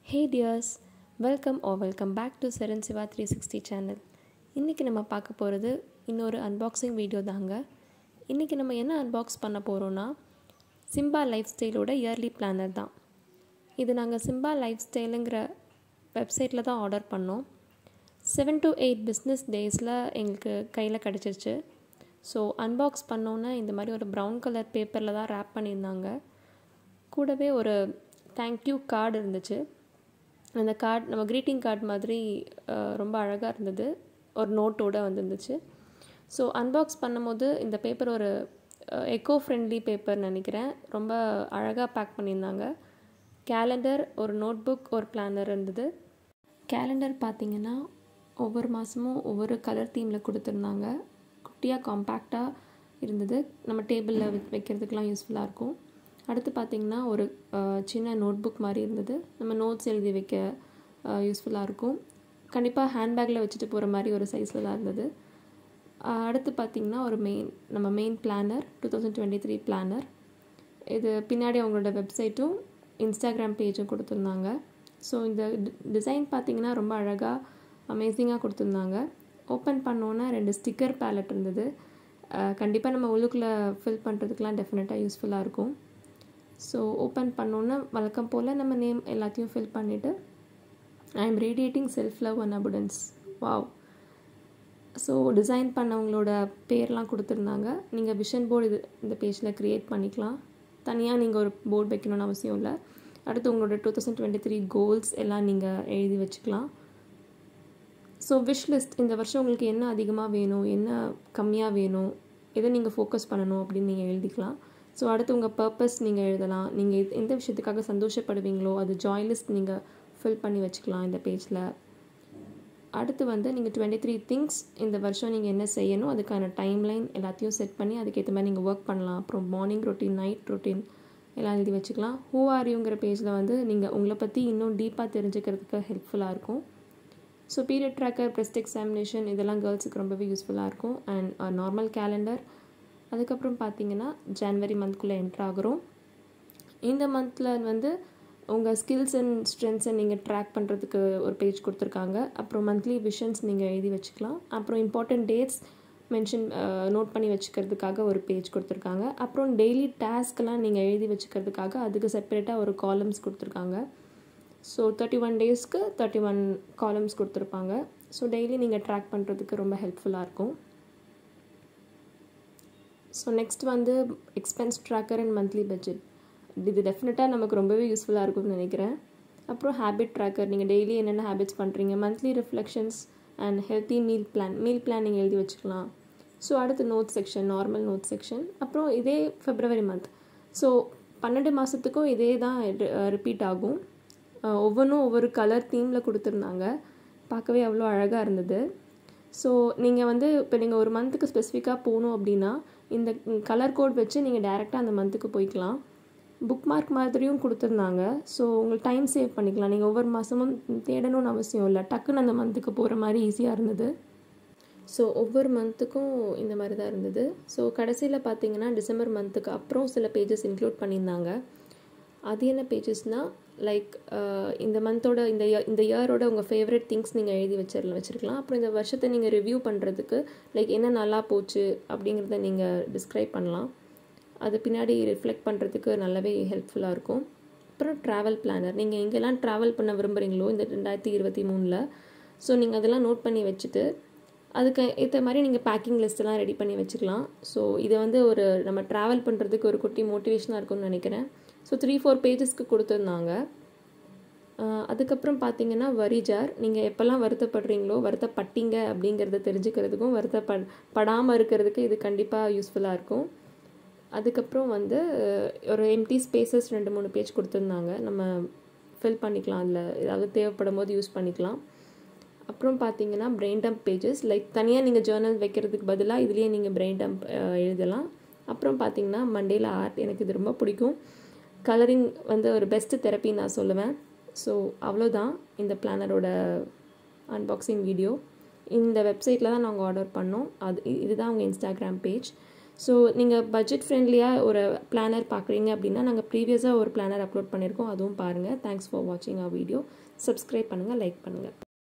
hey dears welcome oh welcome back to Seran Siva three sixty channel இன்றைக்கி நம்ம பார்க்க போகிறது இன்னொரு அன்பாக்சிங் வீடியோ தாங்க இன்றைக்கி நம்ம என்ன அன்பாக்ஸ் பண்ண போகிறோன்னா சிம்பா லைஃப் ஸ்டைலோட இயர்லி பிளானர் தான் இது நாங்கள் சிம்பா லைஃப் ஸ்டைலுங்கிற வெப்சைட்டில் தான் ஆர்டர் பண்ணோம் செவன் டு எயிட் பிஸ்னஸ் டேஸில் எங்களுக்கு கையில் கிடச்சிருச்சு ஸோ அன்பாக்ஸ் பண்ணோன்னே இந்த மாதிரி ஒரு ப்ரௌன் கலர் பேப்பரில் தான் ரேப் பண்ணியிருந்தாங்க கூடவே ஒரு தேங்க்யூ கார்டு இருந்துச்சு அந்த கார்டு நம்ம க்ரீட்டிங் கார்டு மாதிரி அஹ், ரொம்ப அழகாக இருந்தது ஒரு நோட்டோடு வந்துருந்துச்சு ஸோ அன்பாக்ஸ் பண்ணும்போது இந்த பேப்பர் ஒரு எக்கோ ஃப்ரெண்ட்லி பேப்பர் நினைக்கிறேன் ரொம்ப அழகாக பேக் பண்ணியிருந்தாங்க கேலண்டர் ஒரு நோட் புக் ஒரு பிளானர் இருந்தது கேலண்டர் பார்த்தீங்கன்னா ஒவ்வொரு மாதமும் ஒவ்வொரு கலர் தீமில் கொடுத்துருந்தாங்க குட்டியாக காம்பேக்டாக இருந்தது நம்ம டேபிளில் வைக்கிறதுக்கெலாம் யூஸ்ஃபுல்லாக இருக்கும் அடுத்து பார்த்திங்கன்னா ஒரு அஹ், சின்ன நோட் புக் மாதிரி இருந்தது நம்ம நோட்ஸ் எழுதி வைக்க யூஸ்ஃபுல்லாக இருக்கும் கண்டிப்பாக ஹேண்ட்பேக்கில் வச்சுட்டு போகிற மாதிரி ஒரு சைஸில் தான் இருந்தது அஹ், அடுத்து பார்த்திங்கன்னா ஒரு மெயின் நம்ம main planner two thousand twenty three planner இது பின்னாடி அவங்களோட வெப்சைட்டும் இன்ஸ்டாகிராம் பேஜும் கொடுத்துருந்தாங்க ஸோ இந்த டிசைன் பார்த்தீங்கன்னா ரொம்ப அழகாக அமேசிங்காக கொடுத்துருந்தாங்க ஓப்பன் பண்ணோன்னே ரெண்டு ஸ்டிக்கர் பேலட் இருந்தது கண்டிப்பாக நம்ம உள்ளுக்குள்ளே ஃபில் பண்ணுறதுக்கெலாம் டெஃபினட்டாக யூஸ்ஃபுல்லாக இருக்கும் ஸோ ஓப்பன் பண்ணோன்னே வழக்கம் போல் நம்ம நேம் எல்லாத்தையும் ஃபில் பண்ணிவிட்டு I am radiating self love and abundance wow so design பண்ணவங்களோட பேர்லாம் கொடுத்துருந்தாங்க நீங்கள் விஷன் போர்டு இது இந்த பேஜில் க்ரியேட் பண்ணிக்கலாம் தனியாக நீங்கள் ஒரு போர்டு வைக்கணும்னு அவசியம் இல்லை அடுத்து உங்களோட two thousand twenty three goals எல்லாம் நீங்கள் எழுதி வச்சுக்கலாம் ஸோ விஷ் லிஸ்ட் இந்த வருஷம் உங்களுக்கு என்ன அதிகமாக வேணும் என்ன கம்மியாக வேணும் எதை நீங்கள் ஃபோக்கஸ் பண்ணணும் அப்படின்னு நீங்கள் எழுதிக்கலாம் ஸோ அடுத்து உங்கள் பர்பஸ் நீங்கள் எழுதலாம் நீங்கள் எந்த விஷயத்துக்காக சந்தோஷப்படுவீங்களோ அது ஜாய் லிஸ்ட் நீங்கள் ஃபில் பண்ணி வச்சுக்கலாம் இந்த பேஜில் அடுத்து வந்து நீங்கள் டுவெண்ட்டி த்ரீ திங்ஸ் இந்த வருஷம் நீங்கள் என்ன செய்யணும் அதுக்கான டைம்லைன் எல்லாத்தையும் செட் பண்ணி அதுக்கேற்ற மாதிரி நீங்கள் ஒர்க் பண்ணலாம் அப்புறம் மார்னிங் ரொட்டீன் நைட் ரொட்டீன் எல்லாம் எழுதி வச்சுக்கலாம் ஹூ ஆர் யூங்கிற பேஜில் வந்து நீங்கள் உங்களை பற்றி இன்னும் டீப்பாக தெரிஞ்சுக்கிறதுக்கு ஹெல்ப்ஃபுல்லாக இருக்கும் so period tracker breast examination இதெல்லாம் கேர்ள்ஸுக்கு ரொம்பவே யூஸ்ஃபுல்லாக இருக்கும் அண்ட் நார்மல் கேலண்டர் அதுக்கப்புறம் பார்த்தீங்கன்னா ஜனவரி மந்த்குள்ளே என்ட்ரு ஆகுறோம் இந்த மந்தில் வந்து உங்கள் ஸ்கில்ஸ் அண்ட் ஸ்ட்ரென்த்ஸை நீங்கள் ட்ராக் பண்ணுறதுக்கு ஒரு பேஜ் கொடுத்துருக்காங்க அப்புறம் மந்த்லி விஷன்ஸ் நீங்கள் எழுதி வச்சுக்கலாம் அப்புறம் இம்பார்ட்டண்ட் டேட்ஸ் மென்ஷன் நோட் பண்ணி வச்சுக்கிறதுக்காக ஒரு பேஜ் கொடுத்துருக்காங்க அப்புறம் டெய்லி டாஸ்க்கெல்லாம் நீங்கள் எழுதி வச்சுக்கிறதுக்காக அதுக்கு செப்பரேட்டாக ஒரு காலம்ஸ் கொடுத்துருக்காங்க ஸோ தேர்ட்டி ஒன் டேஸ்க்கு தேர்ட்டி ஒன் காலம்ஸ் கொடுத்துருப்பாங்க ஸோ டெய்லி நீங்கள் ட்ராக் பண்ணுறதுக்கு ரொம்ப ஹெல்ப்ஃபுல்லாக இருக்கும் ஸோ நெக்ஸ்ட் வந்து expense tracker and monthly budget இது டெஃபினட்டாக நமக்கு ரொம்பவே யூஸ்ஃபுல்லாக இருக்கும்னு நினைக்கிறேன் அப்புறம் ஹேபிட் ட்ராக்கர் நீங்கள் டெய்லி என்னென்ன ஹேபிட்ஸ் பண்ணுறீங்க monthly reflections and healthy meal plan meal plan நீங்கள் எழுதி வச்சுக்கலாம் ஸோ அடுத்து note section normal note section அப்புறம் இதே ஃபெப்ரவரி மந்த் ஸோ பன்னெண்டு மாதத்துக்கும் இதே தான் ரிப்பீட் ஆகும் அஹ் ஒவ்வொன்றும் ஒவ்வொரு கலர் தீமில் கொடுத்துருந்தாங்க பார்க்கவே அவ்வளோ அழகாக இருந்தது ஸோ நீங்கள் வந்து இப்போ நீங்கள் ஒரு மந்த்துக்கு ஸ்பெசிஃபிக்காக போகணும் அப்படின்னா இந்த கலர் கோட் வச்சு நீங்கள் டேரெக்டாக அந்த மந்த்துக்கு போய்க்கலாம் புக் மார்க் மாதிரியும் கொடுத்துருந்தாங்க ஸோ உங்களுக்கு டைம் சேவ் பண்ணிக்கலாம் நீங்கள் ஒவ்வொரு மாதமும் தேடணும்னு அவசியம் இல்லை டக்குன்னு அந்த மந்த்துக்கு போகிற மாதிரி ஈஸியாக இருந்தது ஸோ ஒவ்வொரு மந்த்துக்கும் இந்த மாதிரி தான் இருந்தது ஸோ கடைசியில் பார்த்தீங்கன்னா டிசம்பர் மந்த்துக்கு அப்புறம் சில பேஜஸ் இன்க்ளூட் பண்ணியிருந்தாங்க அது என்ன பேஜஸ்னால் லைக் இந்த மந்தோட இந்த year- இந்த இயரோட உங்கள் ஃபேவரட் திங்ஸ் நீங்கள் எழுதி வச்சிடலாம் வச்சுருக்கலாம் அப்புறம் இந்த வருஷத்தை நீங்கள் ரிவ்யூ பண்ணுறதுக்கு லைக் என்ன நல்லா போச்சு அப்படிங்கிறத நீங்கள் டிஸ்கிரைப் பண்ணலாம் அது பின்னாடி ரிஃப்ளெக்ட் பண்ணுறதுக்கு நல்லாவே ஹெல்ப்ஃபுல்லாக இருக்கும் அப்புறம் ட்ராவல் பிளானர் நீங்கள் எங்கெல்லாம் ட்ராவல் பண்ண விரும்புகிறீங்களோ இந்த ரெண்டாயிரத்தி இருபத்தி மூணில் ஸோ நீங்கள் அதெல்லாம் நோட் பண்ணி வச்சுட்டு அதுக்கு ஏற்ற மாதிரி நீங்கள் பேக்கிங் லிஸ்ட்டெல்லாம் ரெடி பண்ணி வச்சுக்கலாம் ஸோ இதை வந்து ஒரு நம்ம ட்ராவல் பண்ணுறதுக்கு ஒரு குட்டி மோட்டிவேஷனாக இருக்கும்னு நினைக்கிறேன் ஸோ த்ரீ ஃபோர் பேஜஸ்க்கு கொடுத்துருந்தாங்க ஆஹ் அதுக்கப்புறம் பார்த்தீங்கன்னா வரி ஜார் நீங்கள் எப்போல்லாம் வருத்தப்படுறீங்களோ வருத்தப்பட்டீங்க அப்படிங்கிறத தெரிஞ்சுக்கிறதுக்கும் வருத்தப்ப படாமல் இருக்கிறதுக்கு இது கண்டிப்பாக யூஸ்ஃபுல்லாக இருக்கும் அதுக்கப்புறம் வந்து அஹ், ஒரு எம்டி ஸ்பேசஸ் ரெண்டு மூணு பேஜ் கொடுத்துருந்தாங்க நம்ம ஃபில் பண்ணிக்கலாம் அதில் ஏதாவது தேவைப்படும் போது யூஸ் பண்ணிக்கலாம் அப்புறம் பார்த்தீங்கன்னா பிரெயின் டம்ப் பேஜஸ் லைக் தனியாக நீங்கள் ஜேர்னல் வைக்கிறதுக்கு பதிலாக இதுலேயே நீங்கள் பிரெயின் டம்ப் எழுதலாம் அப்புறம் பார்த்தீங்கன்னா மண்டேல ஆர்ட் எனக்கு இது ரொம்ப பிடிக்கும் கலரிங் வந்து ஒரு பெஸ்ட்டு தெரப்பி நான் சொல்லுவேன் ஸோ அவ்வளோதான் இந்த பிளானரோட அன்பாக்சிங் வீடியோ இந்த வெப்சைட்டில் தான் நாங்கள் ஆர்டர் பண்ணோம் அது இ- இதுதான் அவங்க இன்ஸ்டாகிராம் பேஜ் ஸோ நீங்கள் பட்ஜெட் ஃப்ரெண்ட்லியாக ஒரு பிளானர் பார்க்குறீங்க அப்படின்னா நாங்கள் ப்ரீவியஸாக ஒரு பிளானர் அப்லோட் பண்ணியிருக்கோம் அதுவும் பாருங்கள் தேங்க்ஸ் ஃபார் வாட்சிங் ஆர் வீடியோ சப்ஸ்கிரைப் பண்ணுங்கள் லைக் பண்ணுங்கள்